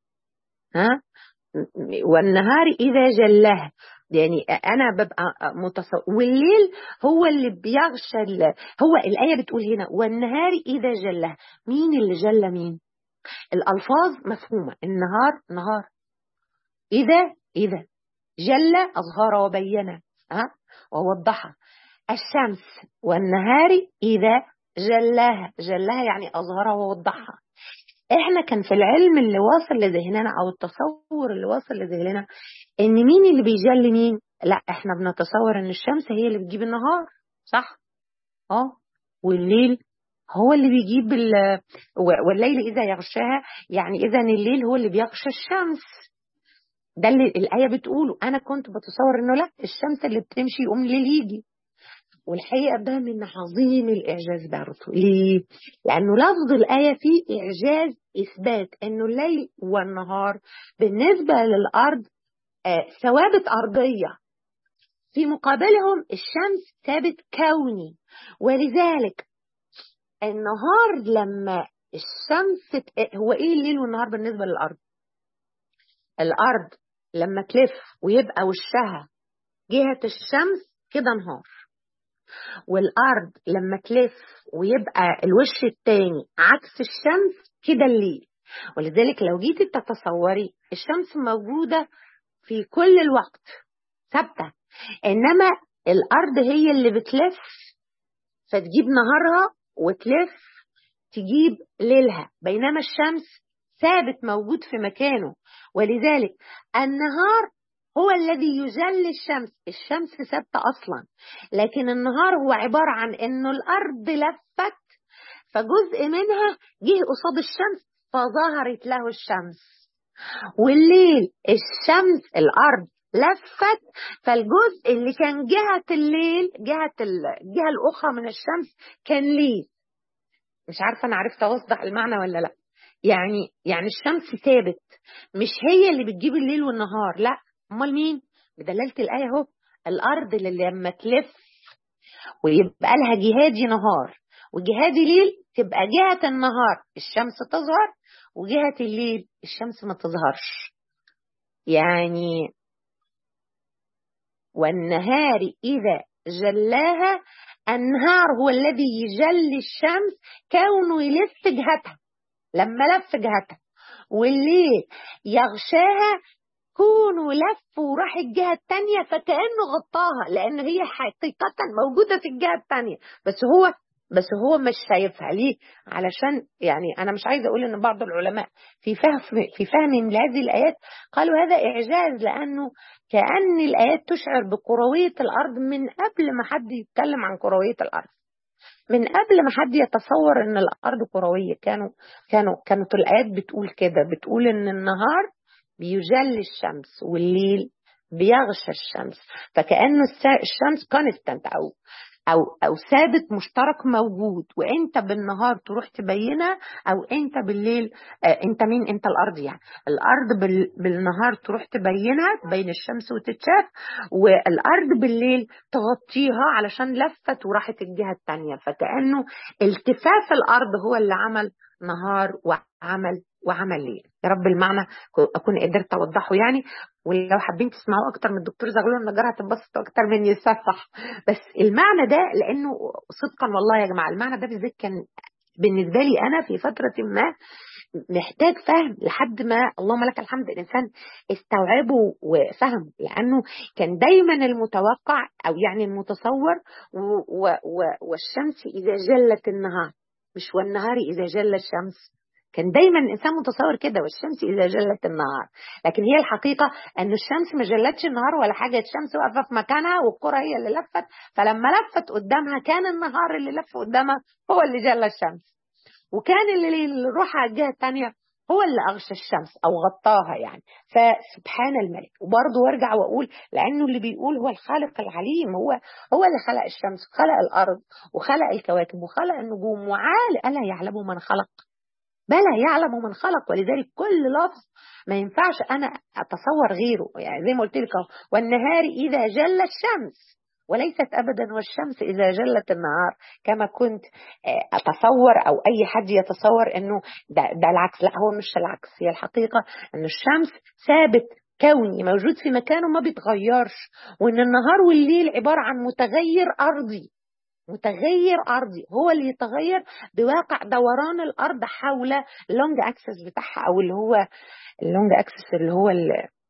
ها والنهار اذا جلاها يعني انا ببقى متصور والليل هو اللي بيغشى هو الايه بتقول هنا والنهار اذا جلاها مين اللي جلى مين الالفاظ مفهومه النهار نهار إذا إذا جل أظهر وبين ها ووضحها الشمس والنهار إذا جلاها جلاها يعني أظهرها ووضحها احنا كان في العلم اللي واصل لذهننا او التصور اللي واصل لذهننا ان مين اللي بيجلي مين لا احنا بنتصور ان الشمس هي اللي بتجيب النهار صح اه والليل هو اللي بيجيب والليل اذا يغشاها يعني اذا الليل هو اللي بيغشى الشمس ده اللي الايه بتقوله انا كنت بتصور انه لا الشمس اللي بتمشي يقوم الليل يجي والحقيقة ده من عظيم الإعجاز برضه ليه؟ لأنه لفظ الآية فيه إعجاز إثبات أنه الليل والنهار بالنسبة للأرض آه ثوابت أرضية في مقابلهم الشمس ثابت كوني ولذلك النهار لما الشمس هو ايه الليل والنهار بالنسبه للارض الارض لما تلف ويبقى وشها جهه الشمس كده نهار والارض لما تلف ويبقى الوش التاني عكس الشمس كده الليل ولذلك لو جيتي تتصوري الشمس موجوده في كل الوقت ثابته انما الارض هي اللي بتلف فتجيب نهارها وتلف تجيب ليلها بينما الشمس ثابت موجود في مكانه ولذلك النهار هو الذي يجلي الشمس الشمس ثابتة أصلا لكن النهار هو عبارة عن أنه الأرض لفت فجزء منها جه قصاد الشمس فظهرت له الشمس والليل الشمس الأرض لفت فالجزء اللي كان جهة الليل جهة الجهة الأخرى من الشمس كان ليل مش عارفة أنا عرفت أوضح المعنى ولا لأ يعني يعني الشمس ثابت مش هي اللي بتجيب الليل والنهار لا امال مين بدلاله الايه اهو الارض اللي لما تلف ويبقى لها جهادي نهار وجهادي ليل تبقى جهه النهار الشمس تظهر وجهه الليل الشمس ما تظهرش يعني والنهار اذا جلاها النهار هو الذي يجلي الشمس كونه يلف جهتها لما لف جهتها والليل يغشاها كونه لف وراح الجهة التانية فكأنه غطاها لأن هي حقيقة موجودة في الجهة التانية بس هو بس هو مش شايفها ليه؟ علشان يعني أنا مش عايزة أقول إن بعض العلماء في فهم في فهم لهذه الآيات قالوا هذا إعجاز لأنه كأن الآيات تشعر بكروية الأرض من قبل ما حد يتكلم عن كروية الأرض. من قبل ما حد يتصور ان الارض كرويه كانوا كانوا كانت الايات بتقول كده بتقول ان النهار بيجلي الشمس والليل بيغشى الشمس فكأنه الشمس كونستنت أو أو أو ثابت مشترك موجود وأنت بالنهار تروح تبينها أو أنت بالليل آه أنت مين أنت الأرض يعني الأرض بال بالنهار تروح تبينها تبين الشمس وتتشاف والأرض بالليل تغطيها علشان لفت وراحت الجهة التانية فكأنه التفاف الأرض هو اللي عمل نهار وعمل وعمل ليه يا رب المعنى اكون قدرت اوضحه يعني ولو حابين تسمعوا اكتر من الدكتور زغلول النجار هتنبسط اكتر مني صح بس المعنى ده لانه صدقا والله يا جماعه المعنى ده بالذات كان بالنسبه لي انا في فتره ما محتاج فهم لحد ما اللهم لك الحمد الانسان استوعبه وفهم لانه كان دايما المتوقع او يعني المتصور و و والشمس اذا جلت النهار مش والنهار اذا جل الشمس كان دايما الانسان متصور كده والشمس اذا جلت النهار لكن هي الحقيقه ان الشمس ما جلتش النهار ولا حاجه الشمس واقفه في مكانها والكره هي اللي لفت فلما لفت قدامها كان النهار اللي لف قدامها هو اللي جل الشمس وكان اللي يروح على الجهه الثانيه هو اللي أغشى الشمس أو غطاها يعني فسبحان الملك وبرضه وارجع وأقول لأنه اللي بيقول هو الخالق العليم هو هو اللي خلق الشمس وخلق الأرض وخلق الكواكب وخلق النجوم وعال ألا يعلم من خلق بلى يعلم من خلق ولذلك كل لفظ ما ينفعش انا اتصور غيره يعني زي ما قلت لك والنهار اذا جل الشمس وليست ابدا والشمس اذا جلت النهار كما كنت اتصور او اي حد يتصور انه ده, ده العكس لا هو مش العكس هي الحقيقه ان الشمس ثابت كوني موجود في مكانه ما بيتغيرش وان النهار والليل عباره عن متغير ارضي متغير ارضي هو اللي يتغير بواقع دوران الارض حول اللونج اكسس بتاعها او اللي هو اللونج اكسس اللي هو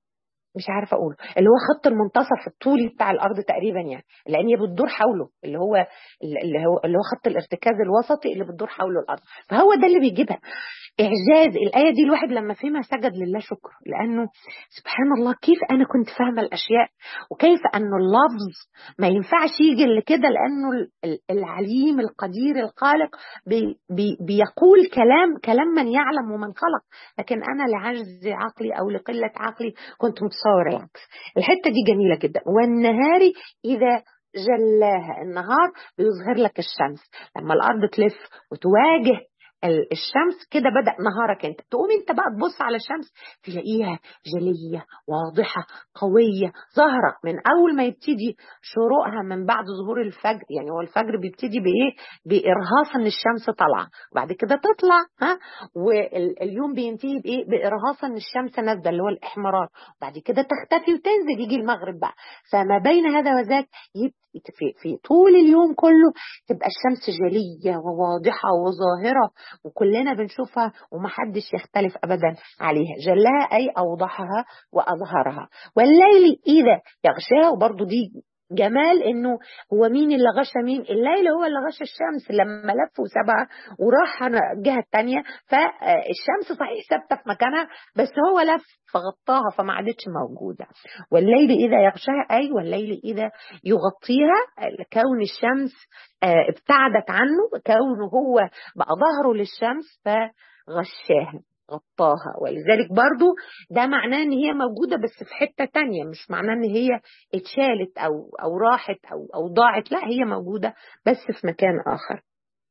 مش عارفه اقوله اللي هو خط المنتصف الطولي بتاع الارض تقريبا يعني لان هي بتدور حوله اللي هو اللي هو اللي هو خط الارتكاز الوسطي اللي بتدور حوله الارض فهو ده اللي بيجيبها اعجاز الايه دي الواحد لما فهمها سجد لله شكر لانه سبحان الله كيف انا كنت فاهمه الاشياء وكيف انه اللفظ ما ينفعش يجي اللي كده لانه العليم القدير الخالق بي بي بيقول كلام كلام من يعلم ومن خلق لكن انا لعجز عقلي او لقله عقلي كنت متصور العكس الحته دي جميله جدا والنهار اذا جلاها النهار بيظهر لك الشمس لما الارض تلف وتواجه الشمس كده بدأ نهارك انت تقوم انت بقى تبص على الشمس تلاقيها جلية واضحة قوية ظاهرة من أول ما يبتدي شروقها من بعد ظهور الفجر يعني هو الفجر بيبتدي بإيه بإرهاص إن الشمس طالعة وبعد كده تطلع ها واليوم بينتهي بإيه بإرهاص إن الشمس نازلة اللي هو الإحمرار وبعد كده تختفي وتنزل يجي المغرب بقى فما بين هذا وذاك في, في طول اليوم كله تبقى الشمس جلية وواضحة وظاهرة وكلنا بنشوفها ومحدش يختلف أبدا عليها جلها أي أوضحها وأظهرها والليل إذا يغشاها وبرضو دي جمال انه هو مين اللي غشى مين الليل هو اللي غشى الشمس لما لف وسابها وراح الجهه الثانيه فالشمس صحيح ثابته في مكانها بس هو لف فغطاها فما عادتش موجوده والليل اذا يغشاها اي والليل اذا يغطيها كون الشمس ابتعدت عنه كونه هو بقى ظهره للشمس فغشاها غطاها ولذلك برضو ده معناه ان هي موجودة بس في حتة تانية مش معناه ان هي اتشالت او, أو راحت او, أو ضاعت لا هي موجودة بس في مكان اخر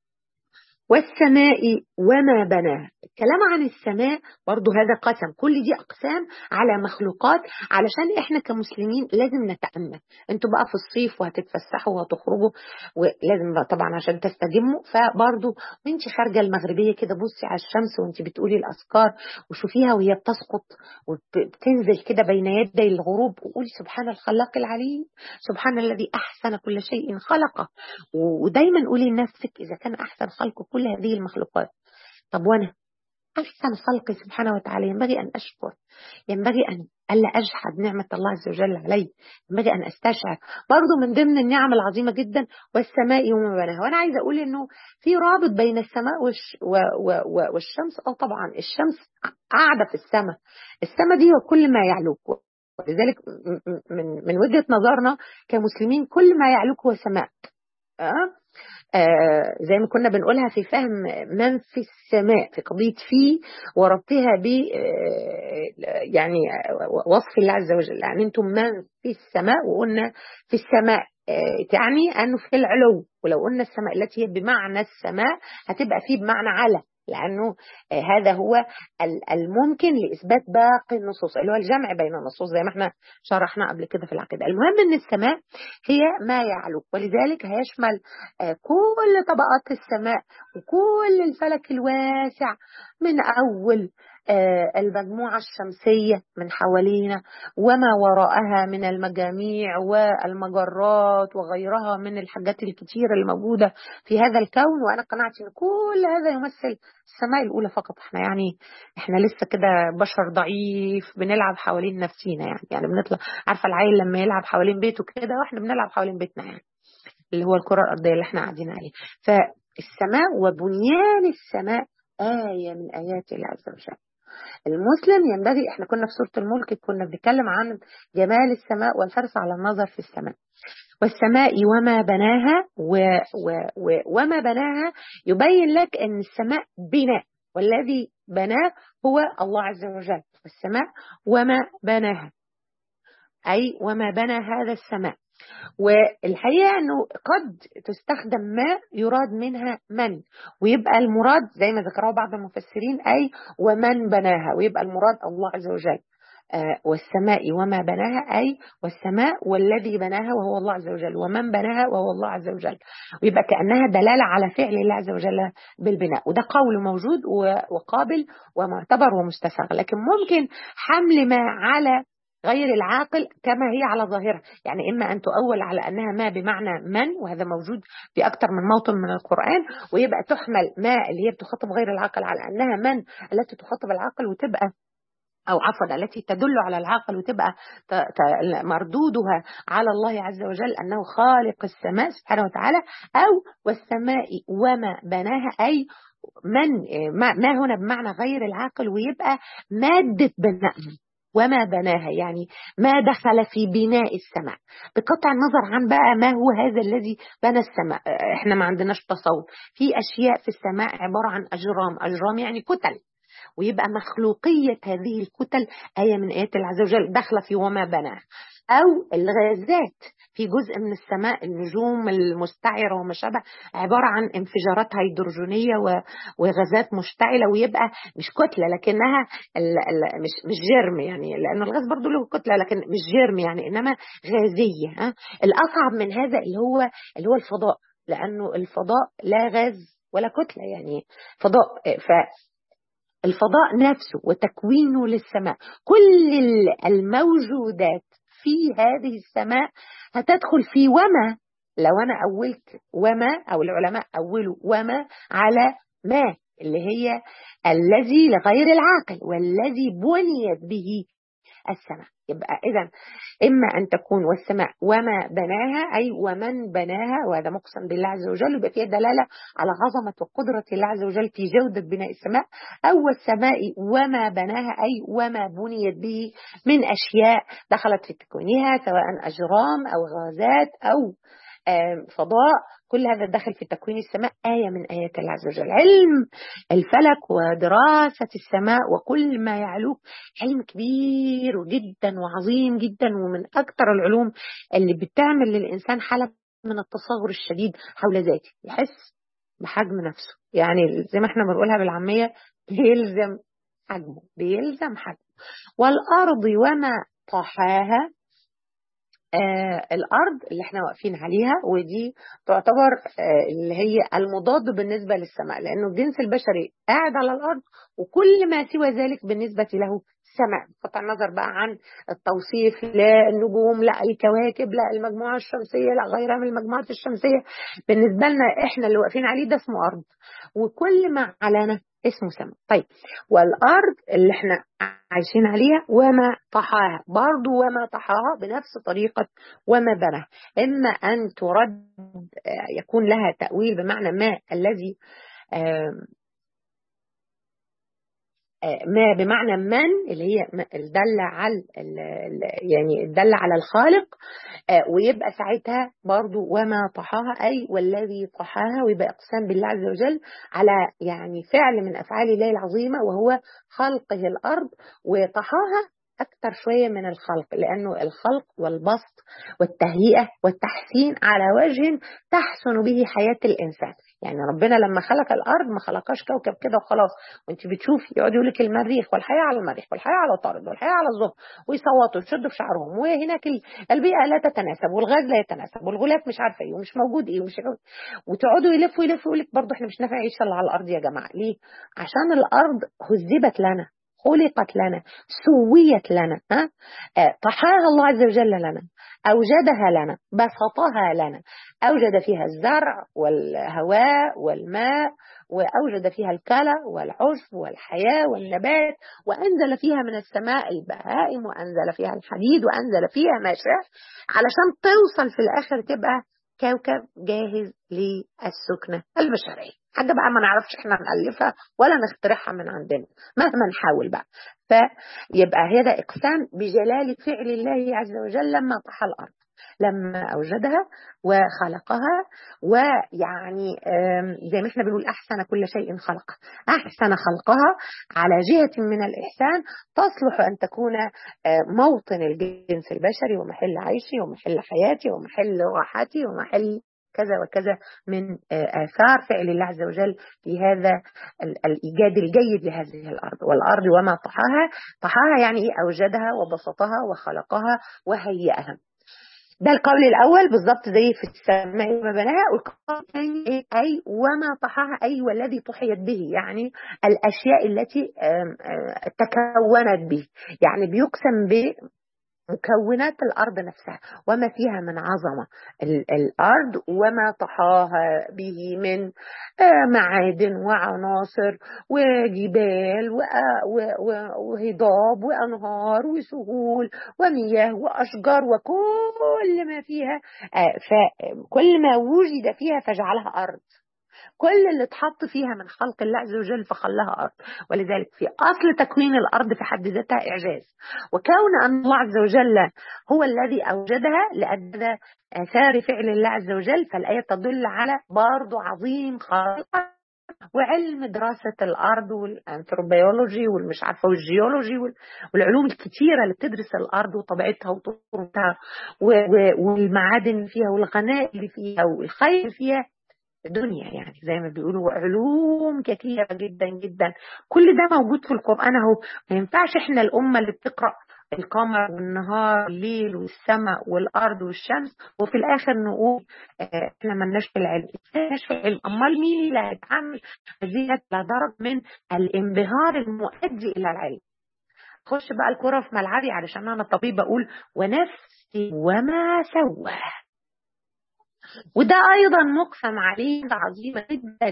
والسماء وما بناها الكلام عن السماء برضو هذا قسم كل دي أقسام على مخلوقات علشان إحنا كمسلمين لازم نتأمل انتوا بقى في الصيف وهتتفسحوا وهتخرجوا ولازم بقى طبعا عشان تستجموا فبرضو وانت خارجة المغربية كده بصي على الشمس وانت بتقولي الأذكار وشوفيها وهي بتسقط وبتنزل كده بين يدي الغروب وقولي سبحان الخلاق العليم سبحان الذي أحسن كل شيء خلقه ودايما قولي لنفسك إذا كان أحسن خلقه كل هذه المخلوقات طب وانا أحسن خلقي سبحانه وتعالى ينبغي أن أشكر ينبغي أن ألا أجحد نعمة الله عز وجل علي ينبغي أن أستشعر برضو من ضمن النعم العظيمة جدا والسماء وما بناها وأنا عايزة أقول إنه في رابط بين السماء والش و و و والشمس أو طبعا الشمس قاعدة في السماء السماء دي هو كل ما يعلوك ولذلك من من وجهة نظرنا كمسلمين كل ما يعلوك هو سماء أه؟ آه زي ما كنا بنقولها في فهم من في السماء في قضية في وربطها ب آه يعني وصف الله عز وجل يعني انتم من في السماء وقلنا في السماء آه تعني انه في العلو ولو قلنا السماء التي هي بمعنى السماء هتبقى فيه بمعنى على لأنه هذا هو الممكن لإثبات باقي النصوص اللي هو الجمع بين النصوص زي ما احنا شرحنا قبل كده في العقيدة المهم أن السماء هي ما يعلو ولذلك هيشمل كل طبقات السماء وكل الفلك الواسع من أول المجموعة الشمسية من حوالينا وما وراءها من المجاميع والمجرات وغيرها من الحاجات الكتيرة الموجودة في هذا الكون وأنا قناعتي أن كل هذا يمثل السماء الأولى فقط احنا يعني احنا لسه كده بشر ضعيف بنلعب حوالين نفسينا يعني يعني بنطلع عارفة العيل لما يلعب حوالين بيته كده واحنا بنلعب حوالين بيتنا يعني اللي هو الكرة الأرضية اللي احنا قاعدين عليها فالسماء وبنيان السماء آية من آيات الله عز وجل المسلم ينبغي احنا كنا في سورة الملك كنا بنتكلم عن جمال السماء والحرص على النظر في السماء والسماء وما بناها و و و وما بناها يبين لك ان السماء بناء والذي بناه هو الله عز وجل والسماء وما بناها أي وما بنى هذا السماء والحقيقة أنه قد تستخدم ما يراد منها من ويبقى المراد زي ما ذكره بعض المفسرين أي ومن بناها ويبقى المراد الله عز وجل آه والسماء وما بناها أي والسماء والذي بناها وهو الله عز وجل ومن بناها وهو الله عز وجل ويبقى كأنها دلالة على فعل الله عز وجل بالبناء وده قول موجود وقابل ومعتبر ومستساغ لكن ممكن حمل ما على غير العاقل كما هي على ظاهرها يعني إما أن تؤول على أنها ما بمعنى من وهذا موجود في أكثر من موطن من القرآن ويبقى تحمل ما اللي هي بتخاطب غير العاقل على أنها من التي تخاطب العاقل وتبقى أو عفوا التي تدل على العقل وتبقى مردودها على الله عز وجل أنه خالق السماء سبحانه وتعالى أو والسماء وما بناها أي من ما هنا بمعنى غير العاقل ويبقى مادة بنائها وما بناها يعني ما دخل في بناء السماء بقطع النظر عن بقى ما هو هذا الذي بنى السماء احنا ما عندناش تصور في اشياء في السماء عباره عن اجرام اجرام يعني كتل ويبقى مخلوقية هذه الكتل آية من آيات الله عز وجل داخلة في وما بناه أو الغازات في جزء من السماء النجوم المستعرة وما شابه عبارة عن انفجارات هيدروجينية وغازات مشتعلة ويبقى مش كتلة لكنها مش مش جرم يعني لأن الغاز برضو له كتلة لكن مش جرم يعني إنما غازية ها الأصعب من هذا اللي هو اللي هو الفضاء لأنه الفضاء لا غاز ولا كتلة يعني فضاء ف الفضاء نفسه وتكوينه للسماء كل الموجودات في هذه السماء هتدخل في وما لو أنا أولت وما أو العلماء أولوا وما على ما اللي هي الذي لغير العاقل والذي بنيت به السماء يبقى إذا إما أن تكون والسماء وما بناها أي ومن بناها وهذا مقسم بالله عز وجل يبقى فيها دلالة على عظمة وقدرة الله عز وجل في جودة بناء السماء أو السماء وما بناها أي وما بنيت به من أشياء دخلت في تكوينها سواء أجرام أو غازات أو فضاء كل هذا داخل في تكوين السماء آية من آيات الله عز وجل علم الفلك ودراسة السماء وكل ما يعلوه علم كبير جدا وعظيم جدا ومن أكثر العلوم اللي بتعمل للإنسان حالة من التصغر الشديد حول ذاته يحس بحجم نفسه يعني زي ما احنا بنقولها بالعامية بيلزم حجمه بيلزم حجمه والأرض وما طحاها آه الأرض اللي احنا واقفين عليها ودي تعتبر آه اللي هي المضاد بالنسبة للسماء لأنه الجنس البشري قاعد على الأرض وكل ما سوى ذلك بالنسبة له سماء قطع النظر بقى عن التوصيف لا النجوم لا الكواكب لا المجموعة الشمسية لا غيرها من المجموعات الشمسية بالنسبة لنا احنا اللي واقفين عليه ده اسمه أرض وكل ما علينا اسمه سماء طيب والأرض اللي احنا عايشين عليها وما طحاها برضو وما طحاها بنفس طريقة وما بناها إما أن ترد يكون لها تأويل بمعنى ما الذي ما بمعنى من اللي هي الدالة على يعني الدالة على الخالق ويبقى ساعتها برضو وما طحاها أي والذي طحاها ويبقى إقسام بالله عز وجل على يعني فعل من أفعال الله العظيمة وهو خلقه الأرض وطحاها أكثر شوية من الخلق لأنه الخلق والبسط والتهيئة والتحسين على وجه تحسن به حياة الإنسان يعني ربنا لما خلق الارض ما خلقهاش كوكب كده وخلاص وانت بتشوفي يقعد يقول لك المريخ والحياه على المريخ والحياه على الطارد والحياه على الزهر ويصوتوا ويشدوا في شعرهم وهناك البيئه لا تتناسب والغاز لا يتناسب والغلاف مش عارفه ايه ومش موجود ايه ومش وتقعدوا يلفوا يلفوا يقول لك برضه احنا مش نافع نعيش الا على الارض يا جماعه ليه؟ عشان الارض هذبت لنا خلقت لنا سويت لنا ها طحاها الله عز وجل لنا أوجدها لنا بسطها لنا أوجد فيها الزرع والهواء والماء وأوجد فيها الكلى والعشب والحياة والنبات وأنزل فيها من السماء البهائم وأنزل فيها الحديد وأنزل فيها ما شاء علشان توصل في الآخر تبقى كوكب جاهز للسكنة البشرية حاجة بقى ما نعرفش احنا نألفها ولا نخترعها من عندنا مهما نحاول بقى فيبقى هذا إقسام بجلال فعل الله عز وجل لما طحى الأرض لما أوجدها وخلقها ويعني زي ما احنا بنقول أحسن كل شيء خلقه أحسن خلقها على جهة من الإحسان تصلح أن تكون موطن الجنس البشري ومحل عيشي ومحل حياتي ومحل راحتي ومحل كذا وكذا من آثار فعل الله عز وجل في هذا الإيجاد الجيد لهذه الأرض والأرض وما طحاها طحاها يعني إيه أوجدها وبسطها وخلقها وهيئها ده القول الأول بالضبط زي في السماء وما بناها والقول الثاني أي وما طحاها أي والذي طحيت به يعني الأشياء التي تكونت به يعني بيقسم ب مكونات الأرض نفسها وما فيها من عظمة الأرض وما طحاها به من معادن وعناصر وجبال وهضاب وأنهار وسهول ومياه وأشجار وكل ما فيها فكل ما وجد فيها فجعلها أرض كل اللي اتحط فيها من خلق الله عز وجل فخلاها أرض ولذلك في أصل تكوين الأرض في حد ذاتها إعجاز وكون أن الله عز وجل هو الذي أوجدها لأن آثار فعل الله عز وجل فالآية تدل على برضه عظيم خالق وعلم دراسة الأرض والأنثروبيولوجي والمش عارفة والجيولوجي والعلوم الكتيرة اللي بتدرس الأرض وطبيعتها وطرقها والمعادن اللي فيها والغناء اللي فيها والخير اللي فيها دنيا يعني زي ما بيقولوا علوم كثيرة جدا جدا كل ده موجود في القرآن اهو ما ينفعش احنا الأمة اللي بتقرأ القمر والنهار والليل والسماء والأرض والشمس وفي الآخر نقول احنا مالناش في العلم مالناش في العلم أمال مين اللي هيتعامل هذه لدرجة من الانبهار المؤدي إلى العلم خش بقى الكرة في ملعبي علشان أنا طبيب أقول ونفسي وما سواها وده أيضا مقسم عليه عظيمة جدا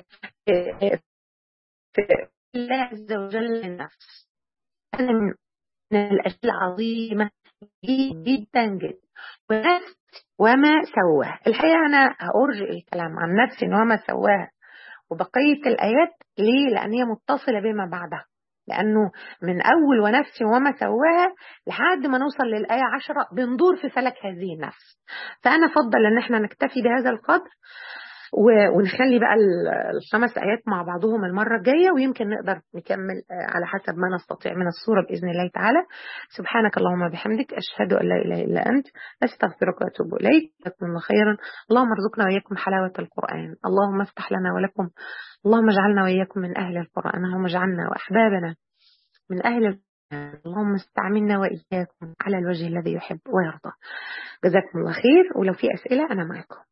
في الله عز وجل النفس هذا من الأشياء العظيمة جدا جدا ونفس وما سواها الحقيقة أنا هأرجع الكلام عن نفسي وما سواها وبقية الآيات ليه؟ لأن هي متصلة بما بعدها لأنه من أول ونفس وما سواها لحد ما نوصل للآية عشرة بندور في فلك هذه النفس فأنا أفضل أن احنا نكتفي بهذا القدر ونخلي بقى الخمس آيات مع بعضهم المرة الجاية ويمكن نقدر نكمل على حسب ما نستطيع من الصورة بإذن الله تعالى سبحانك اللهم بحمدك أشهد أن لا إله إلا أنت أستغفرك وأتوب إليك جزاكم الله خيرا اللهم ارزقنا وإياكم حلاوة القرآن اللهم افتح لنا ولكم اللهم اجعلنا وإياكم من أهل القرآن اللهم اجعلنا وأحبابنا من أهل القرآن اللهم استعملنا وإياكم على الوجه الذي يحب ويرضى جزاكم الله خير ولو في أسئلة أنا معكم